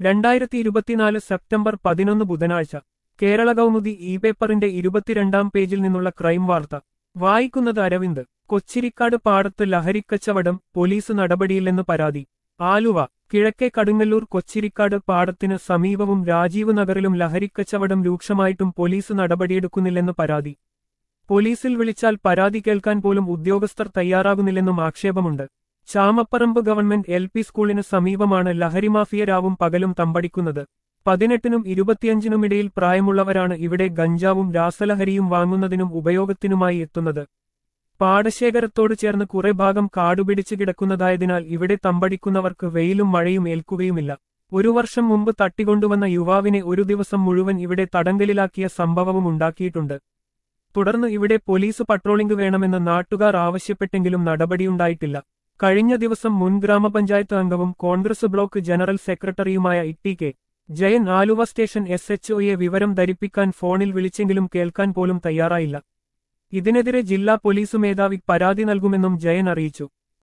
രണ്ടായിരത്തി ഇരുപത്തിനാല് സെപ്റ്റംബർ പതിനൊന്ന് ബുധനാഴ്ച കേരള കൗമുദി ഇ പേപ്പറിന്റെ ഇരുപത്തിരണ്ടാം പേജിൽ നിന്നുള്ള ക്രൈം വാർത്ത വായിക്കുന്നത് അരവിന്ദ് കൊച്ചിരിക്കാട് പാടത്ത് ലഹരിക്കച്ചവടം പോലീസ് നടപടിയില്ലെന്ന് പരാതി ആലുവ കിഴക്കേ കടുങ്ങല്ലൂർ കൊച്ചിരിക്കാട് പാടത്തിന് സമീപവും രാജീവ് നഗറിലും ലഹരിക്കച്ചവടം രൂക്ഷമായിട്ടും പോലീസ് നടപടിയെടുക്കുന്നില്ലെന്ന് പരാതി പോലീസിൽ വിളിച്ചാൽ പരാതി കേൾക്കാൻ പോലും ഉദ്യോഗസ്ഥർ തയ്യാറാകുന്നില്ലെന്നും ആക്ഷേപമുണ്ട് ചാമപ്പറമ്പ് ഗവൺമെന്റ് എൽ പി സ്കൂളിന് സമീപമാണ് ലഹരിമാഫിയ രാവും പകലും തമ്പടിക്കുന്നത് പതിനെട്ടിനും ഇരുപത്തിയഞ്ചിനുമിടയിൽ പ്രായമുള്ളവരാണ് ഇവിടെ ഗഞ്ചാവും രാസലഹരിയും വാങ്ങുന്നതിനും ഉപയോഗത്തിനുമായി എത്തുന്നത് പാടശേഖരത്തോട് ചേർന്ന് കുറെ ഭാഗം കാടുപിടിച്ച് കിടക്കുന്നതായതിനാൽ ഇവിടെ തമ്പടിക്കുന്നവർക്ക് വെയിലും മഴയും ഏൽക്കുകയുമില്ല ഒരു വർഷം മുമ്പ് തട്ടിക്കൊണ്ടുവന്ന യുവാവിനെ ഒരു ദിവസം മുഴുവൻ ഇവിടെ തടങ്കലിലാക്കിയ സംഭവവും ഉണ്ടാക്കിയിട്ടുണ്ട് തുടർന്ന് ഇവിടെ പോലീസ് പട്രോളിംഗ് വേണമെന്ന് നാട്ടുകാർ ആവശ്യപ്പെട്ടെങ്കിലും നടപടിയുണ്ടായിട്ടില്ല കഴിഞ്ഞ ദിവസം മുൻ ഗ്രാമപഞ്ചായത്ത് അംഗവും കോൺഗ്രസ് ബ്ലോക്ക് ജനറൽ സെക്രട്ടറിയുമായ E K Jayan Aluva station S H ഒയെ വിവരം ധരിപ്പിക്കാൻ ഫോണിൽ വിളിച്ചെങ്കിലും കേൾക്കാൻ പോലും തയ്യാറായില്ല ഇതിനെതിരെ ജില്ലാ പോലീസ് മേധാവി പരാതി നൽകുമെന്നും ജയൻ അറിയിച്ചു